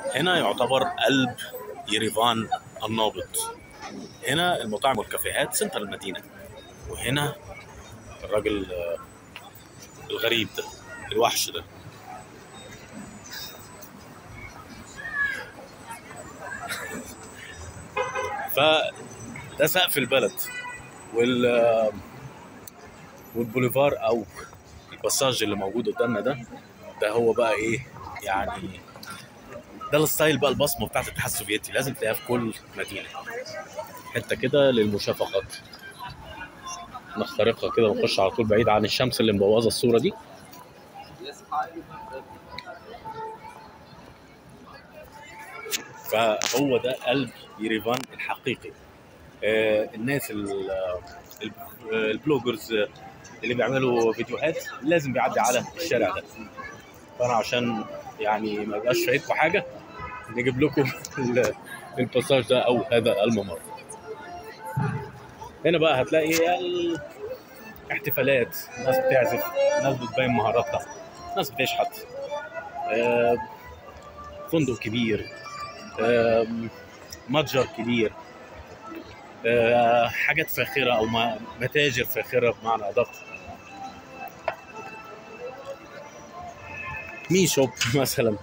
هنا يعتبر قلب يريفان النابض هنا المطاعم والكافيهات سنتر المدينة وهنا الراجل آه، الغريب ده الوحش ده فده سقف البلد وال آه، والبوليفار او الباساج اللي موجود قدامنا ده ده هو بقى ايه يعني ده الستايل بقى البصمه بتاعت الاتحاد السوفيتي لازم تلاقيها في كل مدينه حته كده للمشافهات نخترقها كده ونخش على طول بعيد عن الشمس اللي مبوظه الصوره دي فهو ده قلب يريفان الحقيقي آه، الناس ال- ال- البلوجرز اللي بيعملوا فيديوهات لازم بيعدي على الشارع ده فانا عشان يعني ما يبقاش فايتكم حاجه نجيب لكم ال- الباساج ده او هذا الممر هنا بقى هتلاقي الاحتفالات ناس بتعزف ناس بتبين مهاراتها ناس بتشحت آه، فندق كبير آم، متجر كبير آه، حاجات فاخره او ما- متاجر فاخره بمعنى ادق مي شوب مثلا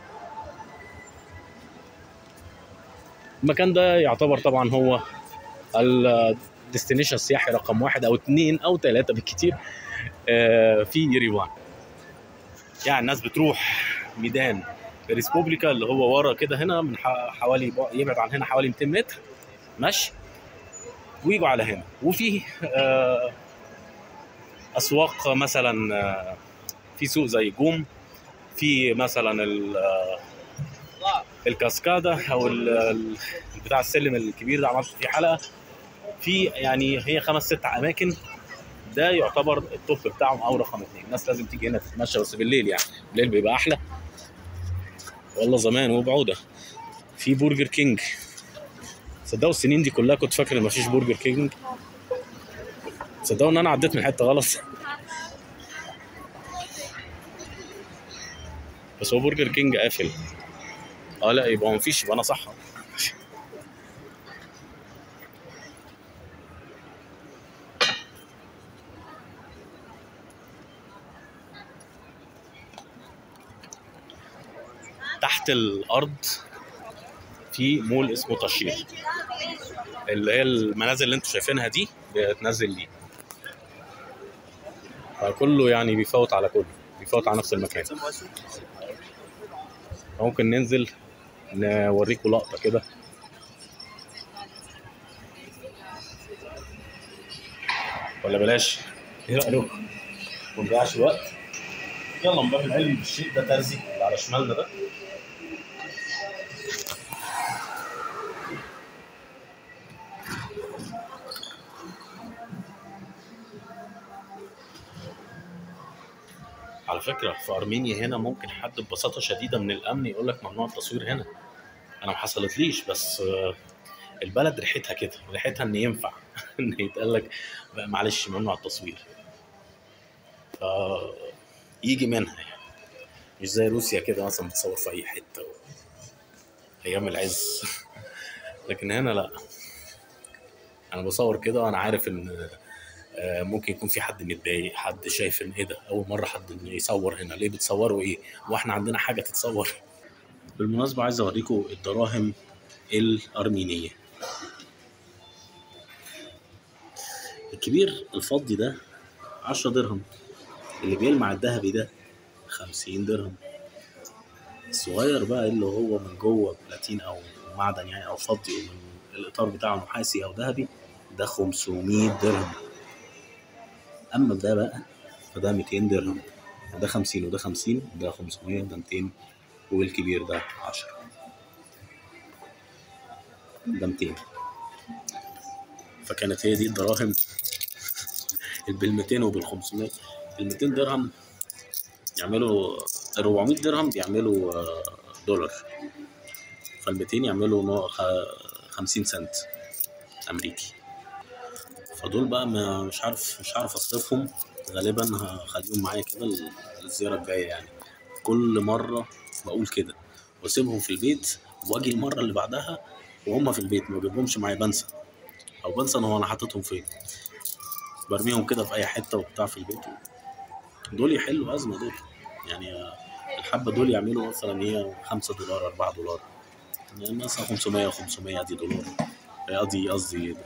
المكان ده يعتبر طبعا هو الديستنيشن السياحي رقم واحد او اثنين او ثلاثه بالكثير آه، في يريوان يعني الناس بتروح ميدان ريسبوبليكا اللي هو ورا كده هنا من ح- حوالي يبعد عن هنا حوالي 200 متر ماشي ويجوا على هنا وفي آه، اسواق مثلا آه، في سوق زي جوم في مثلا ال- آه، الكاسكادا او ال- ال- بتاع السلم الكبير ده عملت فيه حلقه في يعني هي خمس ست اماكن ده يعتبر التوب بتاعهم او رقم اثنين الناس لازم تيجي هنا تتمشى بس بالليل يعني بالليل بيبقى احلى والله زمان وبعوده في برجر كينج صدقوا السنين دي كلها كنت فاكر ان مفيش برجر كينج صدقوا ان انا عديت من حته غلط بس هو برجر كينج قافل اه لا يبقى هو مفيش يبقى انا صح تحت الارض في مول اسمه تشير اللي هي المنازل اللي انتوا شايفينها دي بتنزل دي فكله يعني بيفوت على كله بيفوت على نفس المكان ممكن ننزل نوريكم لقطة كده ولا بلاش ايه رأيكم؟ ما نضيعش الوقت يلا من باب العلم بالشيء ده ترزي اللي على شمالنا ده على فكرة في أرمينيا هنا ممكن حد ببساطة شديدة من الأمن يقول لك ممنوع التصوير هنا أنا ما حصلتليش بس آه، البلد ريحتها كده ريحتها إن ينفع إن يتقال لك بقى معلش ممنوع التصوير ف يجي منها يعني مش زي روسيا كده مثلا بتصور في أي حتة و... أيام العز لكن هنا لأ أنا بصور كده وأنا عارف إن آه، ممكن يكون في حد متضايق حد شايف ان ايه ده اول مره حد يصور هنا ليه بتصوروا ايه واحنا عندنا حاجه تتصور بالمناسبه عايز اوريكم الدراهم الارمينيه الكبير الفضي ده 10 درهم اللي بيلمع الذهبي ده 50 درهم الصغير بقى اللي هو من جوه بلاتين او معدن يعني او فضي ومن الاطار بتاعه نحاسي او ذهبي ده 500 درهم اما ده بقى فده 200 درهم وده 50 وده 50 وده 500 وده 200 والكبير ده 10 ده 200 فكانت هي دي الدراهم بال 200 وبال 500 ال 200 درهم يعملوا 400 درهم بيعملوا آه، دولار فال 200 يعملوا نوع- خ- 50 سنت امريكي فدول بقى ما مش عارف مش عارف اصرفهم غالبا هخليهم معايا كده الزياره الجايه يعني كل مره بقول كده واسيبهم في البيت واجي المره اللي بعدها وهم في البيت ما بجيبهمش معايا بنسى او بنسى ان هو انا حاططهم فين برميهم كده في اي حته وبتاع في البيت دول يحلوا ازمه دول يعني آه، الحبه دول يعملوا مثلا هي 5 دولار 4 دولار يعني مثلا 500 و500 ادي دولار آه، قصدي قصدي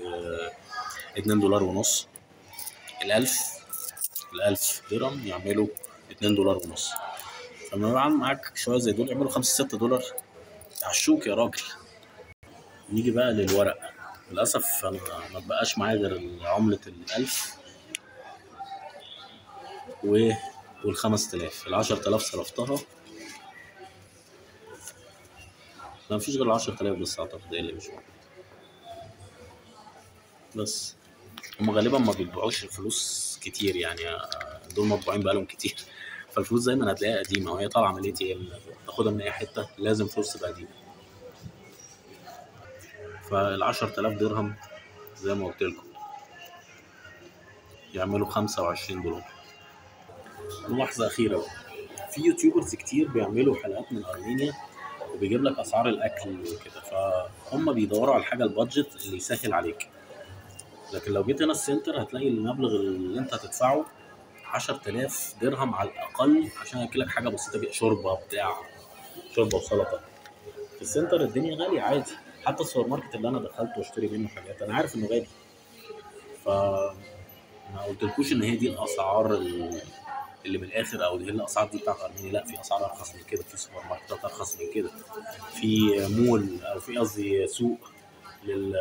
2 دولار ونص الألف الألف درهم يعملوا 2 دولار ونص فلما يبقى معاك شويه زي دول يعملوا 5 6 دولار عشوك يا راجل نيجي بقى للورق للأسف أنا ما بقاش معايا غير عملة الألف و والخمس تلاف العشر تلاف صرفتها لا مفيش غير العشر تلاف بس أعتقد هي اللي مش موجودة بس هما غالبا ما بيطبعوش الفلوس كتير يعني آه، دول مطبوعين بقالهم كتير فالفلوس دايما هتلاقيها قديمة وهي طالعة من الاي تي ام تاخدها من أي حتة لازم فلوس تبقى قديمة فال 10000 درهم زي ما قلت لكم يعملوا 25 دولار ملاحظة أخيرة بقى. في يوتيوبرز كتير بيعملوا حلقات من أرمينيا وبيجيب لك أسعار الأكل وكده فهم بيدوروا على الحاجة البادجت اللي يسهل عليك لكن لو جيت هنا السنتر هتلاقي المبلغ اللي أنت هتدفعه 10000 درهم على الأقل عشان ياكلك حاجة بسيطة كده شوربة بتاع شوربة وسلطة في السنتر الدنيا غالية عادي حتى السوبر ماركت اللي انا دخلت واشتري منه حاجات انا عارف انه غالي ف ما قلتلكوش ان هي دي الاسعار ال- اللي من الاخر او دي الاسعار دي بتاعت ارمينيا لا في اسعار ارخص من كده في سوبر ماركتات ارخص من كده في مول او في قصدي سوق لل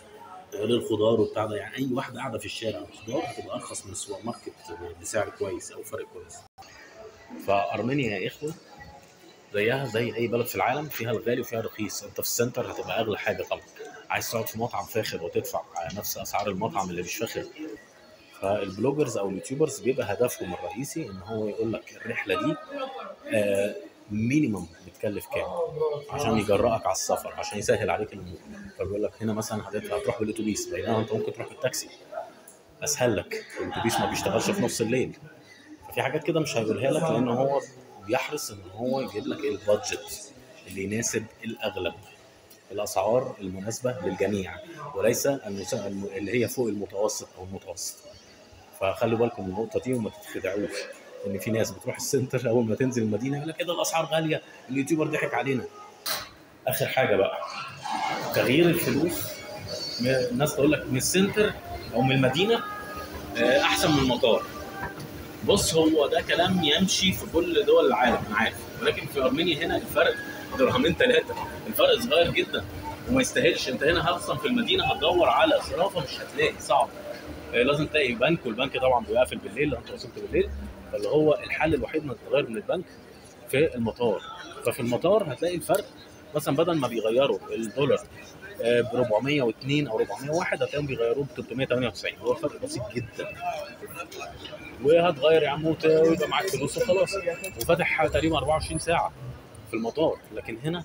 للخضار وبتاع ده يعني اي واحده قاعده في الشارع الخضار هتبقى ارخص من السوبر ماركت بسعر كويس او فرق كويس فارمينيا يا اخوه زيها زي اي بلد في العالم فيها الغالي وفيها الرخيص انت في السنتر هتبقى اغلى حاجه طبعا عايز تقعد في مطعم فاخر وتدفع نفس اسعار المطعم اللي مش فاخر فالبلوجرز او اليوتيوبرز بيبقى هدفهم الرئيسي ان هو يقول لك الرحله دي آه مينيمم بتكلف كام عشان يجرأك على السفر عشان يسهل عليك الامور فبيقول لك هنا مثلا هتدفع هتروح بالاتوبيس بينما انت ممكن تروح بالتاكسي اسهل لك الاتوبيس ما بيشتغلش في نص الليل في حاجات كده مش هيقولها لك لان هو بيحرص ان هو يجيب لك البادجت اللي يناسب الاغلب الاسعار المناسبه للجميع وليس المس- الم- اللي هي فوق المتوسط او المتوسط فخلوا بالكم من النقطه دي وما تتخدعوش ان في ناس بتروح السنتر اول ما تنزل المدينه يقول لك كده الاسعار غاليه اليوتيوبر ضحك علينا اخر حاجه بقى تغيير الفلوس م- الناس تقول لك من السنتر او من المدينه آه، احسن من المطار بص هو ده كلام يمشي في كل دول العالم انا عارف ولكن في ارمينيا هنا الفرق درهمين ثلاثه الفرق صغير جدا وما يستاهلش انت هنا اصلا في المدينه هتدور على صرافه مش هتلاقي صعب آه، لازم تلاقي بنك والبنك طبعا بيقفل بالليل لو انت وصلت بالليل فاللي هو الحل الوحيد انك تغير من البنك في المطار ففي المطار هتلاقي الفرق مثلا بدل ما بيغيروا الدولار ب 402 او 401 هتلاقيهم بيغيروه ب 398 هو فرق بسيط جدا وهتغير يا عم وت- ويبقى معاك فلوس وخلاص وفاتح تقريبا 24 ساعه في المطار لكن هنا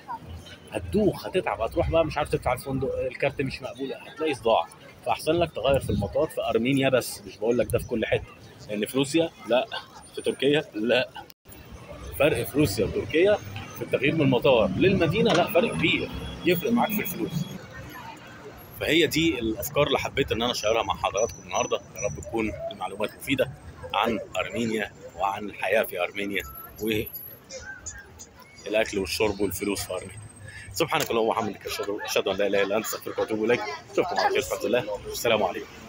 هتدوخ هتتعب هتروح بقى مش عارف تدفع الفندق الكارت مش مقبول هتلاقي صداع فاحسن لك تغير في المطار في ارمينيا بس مش بقول لك ده في كل حته لان في روسيا لا في تركيا لا فرق في روسيا وتركيا في التغيير من المطار للمدينه لا فرق كبير يفرق معاك في الفلوس فهي دي الافكار اللي حبيت ان انا اشيرها مع حضراتكم النهارده يا رب تكون المعلومات مفيده عن ارمينيا وعن الحياه في ارمينيا والاكل والشرب والفلوس في ارمينيا سبحانك اللهم وبحمدك اشهد اشهد ان لا اله الا انت استغفرك واتوب اليك اشوفكم على خير باذن الله والسلام عليكم